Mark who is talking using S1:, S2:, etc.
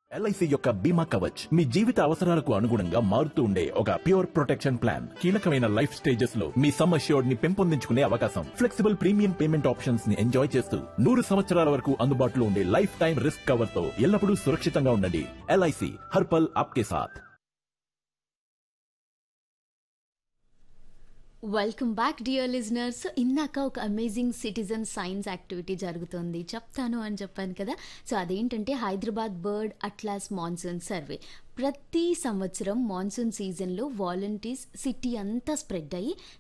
S1: LIC యొక్క బీమా కవచ్ మీ జీవిత అవసరాలకు అనుగుణంగా మారుతూ ఉండే ఒక ప్యూర్ ప్రొటెక్షన్ ప్లాన్ కీలకమైన లైఫ్ స్టేజెస్ లో మీ సమ్ అష్యూర్డ్ ని పెంపొందించుకునే అవకాశం ఫ్లెక్సిబుల్ ప్రీమియం పేమెంట్ ఆప్షన్స్ ని ఎంజాయ్ చేస్తూ నూరు సంవత్సరాల వరకు అందుబాటులో ఉండే లైఫ్ టైం రిస్క్ కవర్ తో ఎల్లప్పుడూ సురక్షితంగా ఉండండి ఎల్ఐసి హర్పల్ ఆప్కే సాథ్
S2: వెల్కమ్ బ్యాక్ డియర్ లిజనర్స్ ఇందాక ఒక అమేజింగ్ సిటిజన్ సైన్స్ యాక్టివిటీ జరుగుతుంది చెప్తాను అని చెప్పాను కదా సో అదేంటంటే Hyderabad bird atlas monsoon survey ప్రతి సంవత్సరం మాన్సూన్ సీజన్లో వాలంటీర్స్ సిటీ అంతా స్ప్రెడ్ అయ్యి